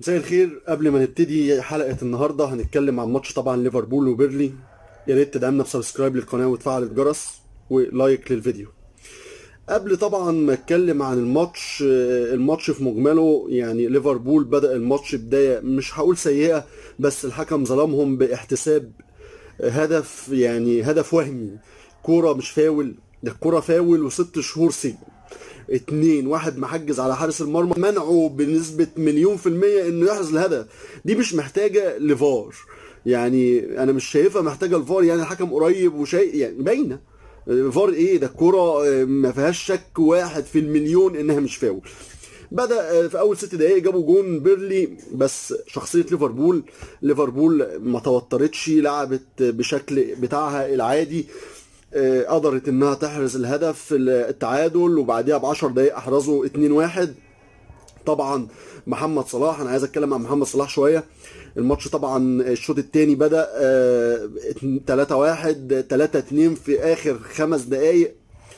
مساء الخير قبل ما نبتدي حلقة النهاردة هنتكلم عن ماتش طبعا ليفربول وبيرلي يا ريت تدعمنا بسبسكرايب للقناة وتفعل الجرس ولايك للفيديو قبل طبعا ما اتكلم عن الماتش آه، الماتش في مجمله يعني ليفربول بدأ الماتش بداية مش هقول سيئة بس الحكم ظلمهم باحتساب هدف يعني هدف وهمي كورة مش فاول ده الكورة فاول وست شهور سجن اتنين واحد محجز على حارس المرمى منعه بنسبة مليون في المية انه يحرز الهدف دي مش محتاجة لفار يعني انا مش شايفها محتاجة لفار يعني الحكم قريب وشيء يعني باينة فار ايه ده الكرة آه، ما فيهاش شك واحد في المليون انها مش فاول بدأ آه، في اول ست دقايق جابوا جون بيرلي بس شخصية ليفربول ليفربول ما توترتش لعبت بشكل بتاعها العادي آه، قدرت انها تحرز الهدف التعادل وبعديها ب 10 دقايق احرزوا 2-1 طبعا محمد صلاح انا عايز اتكلم عن محمد صلاح شويه الماتش طبعا الشوط الثاني بدا 3 1 3 2 في اخر خمس دقائق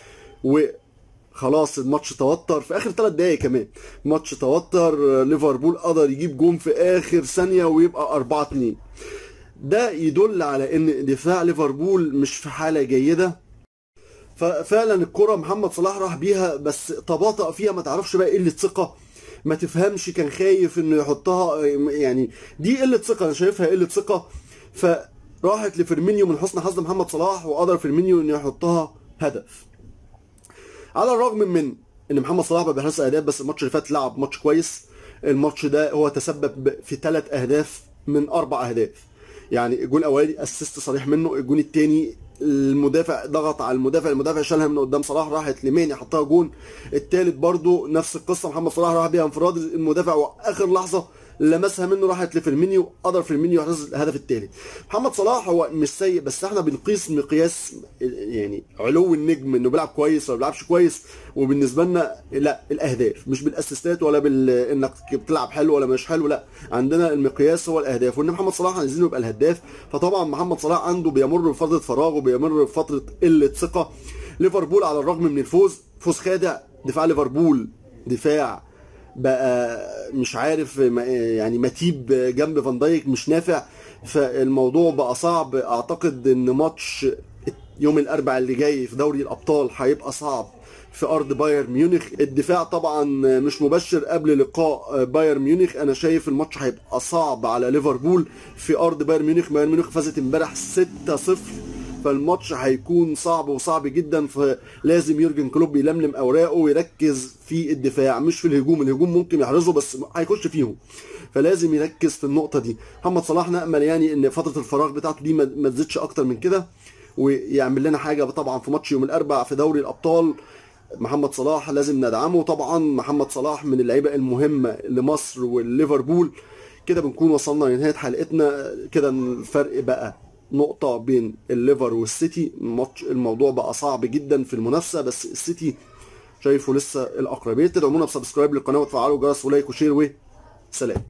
وخلاص الماتش توتر في اخر ثلاث دقائق كمان الماتش توتر ليفربول قدر يجيب جون في اخر ثانيه ويبقى 4 2 ده يدل على ان دفاع ليفربول مش في حاله جيده ففعلا الكرة محمد صلاح راح بيها بس تباطأ فيها ما تعرفش بقى قلة ثقة ما تفهمش كان خايف انه يحطها يعني دي قلة ثقة انا شايفها قلة ثقة فراحت لفيرمينيو من حسن حظ محمد صلاح وقدر فيرمينيو انه يحطها هدف على الرغم من ان محمد صلاح ما بيحرزش اهداف بس الماتش اللي فات لعب ماتش كويس الماتش ده هو تسبب في ثلاث اهداف من اربع اهداف يعني الجون الاولاني اسيست صريح منه الجون الثاني المدافع ضغط على المدافع المدافع شالها من قدام صلاح راحت لماني حطها جون الثالث برضو نفس القصه محمد صلاح راح بيها انفراد المدافع واخر لحظه لمسها منه راحت لفيرمينيو قدر فيرمينيو يحرز الهدف الثالث محمد صلاح هو مش سيء بس احنا بنقيس مقياس يعني علو النجم انه بيلعب كويس ولا بيلعبش كويس وبالنسبه لنا لا الاهداف مش بالاسيستات ولا بال انك بتلعب حلو ولا مش حلو لا عندنا المقياس هو الاهداف وان محمد صلاح عايزينه يبقى الهداف فطبعا محمد صلاح عنده بيمر بفتره فراغ وبيمر بفتره قله ثقه ليفربول على الرغم من الفوز فوز خادع دفاع ليفربول دفاع بقى مش عارف ما- يعني متيب جنب فان دايك مش نافع فالموضوع بقى صعب اعتقد ان ماتش يوم الاربعاء اللي جاي في دوري الابطال هيبقى صعب في ارض بايرن ميونخ الدفاع طبعا مش مبشر قبل لقاء بايرن ميونخ انا شايف الماتش هيبقى صعب على ليفربول في ارض بايرن ميونخ بايرن ميونخ فازت امبارح 6-0 فالماتش هيكون صعب وصعب جدا فلازم يورجن كلوب يلملم اوراقه ويركز في الدفاع مش في الهجوم الهجوم ممكن يحرزه بس هيخش فيهم فلازم يركز في النقطه دي محمد صلاح نامل يعني ان فتره الفراغ بتاعته دي ما ما تزيدش اكتر من كده ويعمل لنا حاجه طبعا في ماتش يوم الاربعاء في دوري الابطال محمد صلاح لازم ندعمه طبعا محمد صلاح من اللعيبه المهمه لمصر وليفربول كده بنكون وصلنا لنهايه حلقتنا كده الفرق بقى نقطة بين الليفر والسيتي الماتش الموضوع بقى صعب جدا في المنافسة بس السيتي شايفه لسه الأقربية تدعمونا بسبسكرايب للقناة وتفعلوا الجرس ولايك وشير وسلام